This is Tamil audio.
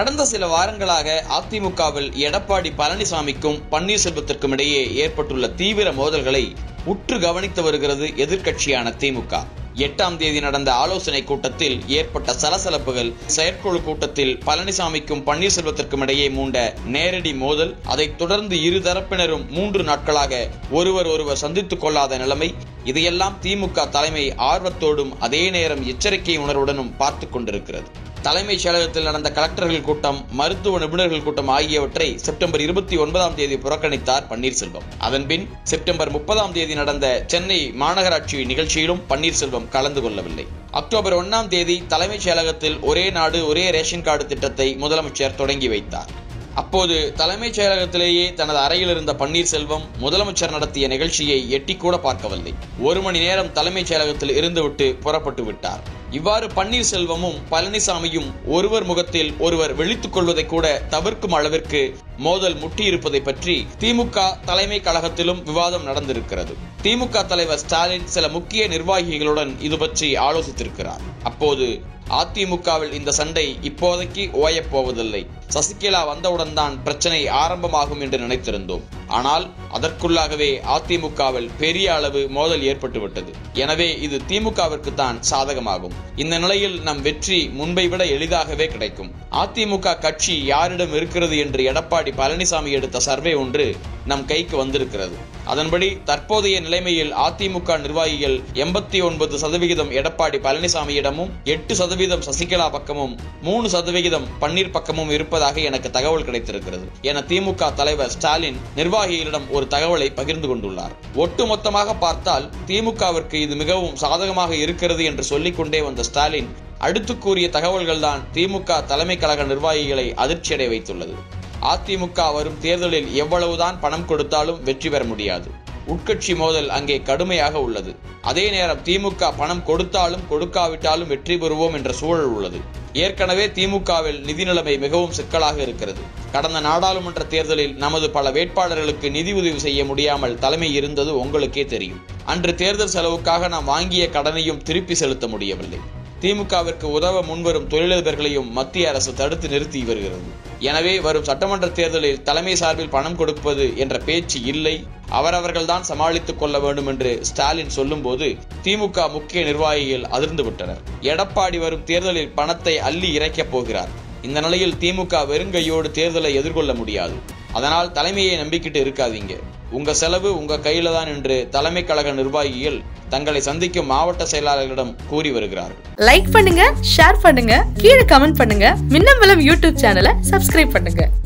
கடந்த சில வாரங்களாக அதிமுகவில் எடப்பாடி பழனிசாமிக்கும் பன்னீர்செல்வத்திற்கும் இடையே ஏற்பட்டுள்ள தீவிர மோதல்களை உற்று கவனித்து வருகிறது எதிர்க்கட்சியான திமுக எட்டாம் தேதி நடந்த ஆலோசனை கூட்டத்தில் ஏற்பட்ட சலசலப்புகள் செயற்குழு கூட்டத்தில் பழனிசாமிக்கும் பன்னீர்செல்வத்திற்கும் இடையே மூண்ட நேரடி மோதல் அதைத் தொடர்ந்து இரு தரப்பினரும் மூன்று நாட்களாக ஒருவர் ஒருவர் சந்தித்துக் கொள்ளாத நிலைமை இதையெல்லாம் திமுக தலைமை ஆர்வத்தோடும் அதே நேரம் எச்சரிக்கை உணர்வுடனும் பார்த்துக் கொண்டிருக்கிறது தலைமைச் செயலகத்தில் நடந்த கலெக்டர்கள் கூட்டம் மருத்துவ நிபுணர்கள் கூட்டம் ஆகியவற்றை செப்டம்பர் இருபத்தி ஒன்பதாம் தேதி புறக்கணித்தார் பன்னீர்செல்வம் அதன்பின் செப்டம்பர் முப்பதாம் தேதி நடந்த சென்னை மாநகராட்சி நிகழ்ச்சியிலும் பன்னீர்செல்வம் கலந்து கொள்ளவில்லை அக்டோபர் ஒன்னாம் தேதி தலைமைச் செயலகத்தில் ஒரே நாடு ஒரே ரேஷன் கார்டு திட்டத்தை முதலமைச்சர் தொடங்கி வைத்தார் அப்போது தலைமைச் செயலகத்திலேயே தனது அறையில் இருந்த பன்னீர்செல்வம் முதலமைச்சர் நடத்திய நிகழ்ச்சியை எட்டி கூட பார்க்கவில்லை ஒரு மணி நேரம் தலைமைச் செயலகத்தில் இருந்துவிட்டு புறப்பட்டு விட்டார் இவ்வாறு பன்னீர்செல்வமும் பழனிசாமியும் ஒருவர் முகத்தில் ஒருவர் விழித்துக் கொள்வதை கூட தவிர்க்கும் அளவிற்கு மோதல் முட்டியிருப்பதை பற்றி திமுக தலைமை கழகத்திலும் விவாதம் நடந்திருக்கிறது திமுக தலைவர் ஸ்டாலின் சில முக்கிய நிர்வாகிகளுடன் இது பற்றி ஆலோசித்திருக்கிறார் அப்போது அதிமுகவில் இந்த சண்டை இப்போதைக்கு ஓயப் போவதில்லை சசிகலா வந்தவுடன் தான் பிரச்சனை ஆரம்பமாகும் என்று நினைத்திருந்தோம் ஆனால் அதற்குள்ளாகவே அதிமுகவில் பெரிய அளவு மோதல் ஏற்பட்டுவிட்டது எனவே இது திமுகவிற்கு தான் சாதகமாகும் இந்த நிலையில் நம் வெற்றி முன்பை விட எளிதாகவே கிடைக்கும் அதிமுக கட்சி யாரிடம் இருக்கிறது என்று எடப்பாடி பழனிசாமி எடுத்த சர்வே ஒன்று நம் கைக்கு வந்திருக்கிறது அதன்படி தற்போதைய நிலைமையில் அதிமுக நிர்வாகிகள் எண்பத்தி ஒன்பது சதவிகிதம் எடப்பாடி பழனிசாமியிடமும் எட்டு சதவீதம் சசிகலா பக்கமும் மூணு சதவிகிதம் பன்னீர் பக்கமும் இருப்பதாக எனக்கு தகவல் கிடைத்திருக்கிறது என திமுக தலைவர் ஸ்டாலின் நிர்வாகிகளிடம் ஒரு தகவலை பகிர்ந்து கொண்டுள்ளார் ஒட்டுமொத்தமாக பார்த்தால் திமுகவிற்கு இது மிகவும் சாதகமாக இருக்கிறது என்று சொல்லிக்கொண்டே வந்த ஸ்டாலின் அடுத்து கூறிய தகவல்கள்தான் திமுக தலைமை கழக நிர்வாகிகளை அதிர்ச்சியடை வைத்துள்ளது அதிமுக வரும் தேர்தலில் எவ்வளவுதான் பணம் கொடுத்தாலும் வெற்றி பெற முடியாது உட்கட்சி மோதல் அங்கே கடுமையாக உள்ளது அதே நேரம் திமுக பணம் கொடுத்தாலும் கொடுக்காவிட்டாலும் வெற்றி பெறுவோம் என்ற சூழல் உள்ளது ஏற்கனவே திமுகவில் நிதி நிலைமை மிகவும் சிக்கலாக இருக்கிறது கடந்த நாடாளுமன்ற தேர்தலில் நமது பல வேட்பாளர்களுக்கு நிதி உதவி செய்ய முடியாமல் தலைமை இருந்தது உங்களுக்கே தெரியும் அன்று தேர்தல் செலவுக்காக நாம் வாங்கிய கடனையும் திருப்பி செலுத்த முடியவில்லை திமுகவிற்கு உதவ முன்வரும் தொழிலதிபர்களையும் மத்திய அரசு தடுத்து நிறுத்தி வருகிறது எனவே வரும் சட்டமன்ற தேர்தலில் தலைமை சார்பில் பணம் கொடுப்பது என்ற பேச்சு இல்லை அவரவர்கள்தான் சமாளித்துக் கொள்ள வேண்டும் என்று ஸ்டாலின் சொல்லும்போது திமுக முக்கிய நிர்வாகிகள் அதிர்ந்து விட்டனர் எடப்பாடி வரும் தேர்தலில் பணத்தை அள்ளி இறைக்கப் போகிறார் இந்த நிலையில் திமுக வெறுங்கையோடு தேர்தலை எதிர்கொள்ள முடியாது அதனால் தலைமையை நம்பிக்கிட்டு இருக்காதீங்க உங்க செலவு உங்க கையில தான் என்று தலைமை கழக நிர்வாகிகள் தங்களை சந்திக்கும் மாவட்ட செயலாளர்களிடம் கூறி வருகிறார்கள் லைக் பண்ணுங்க ஷேர் பண்ணுங்க கீழே கமெண்ட் பண்ணுங்க மின்னம்பலம் யூடியூப் சேனலை சப்ஸ்கிரைப் பண்ணுங்க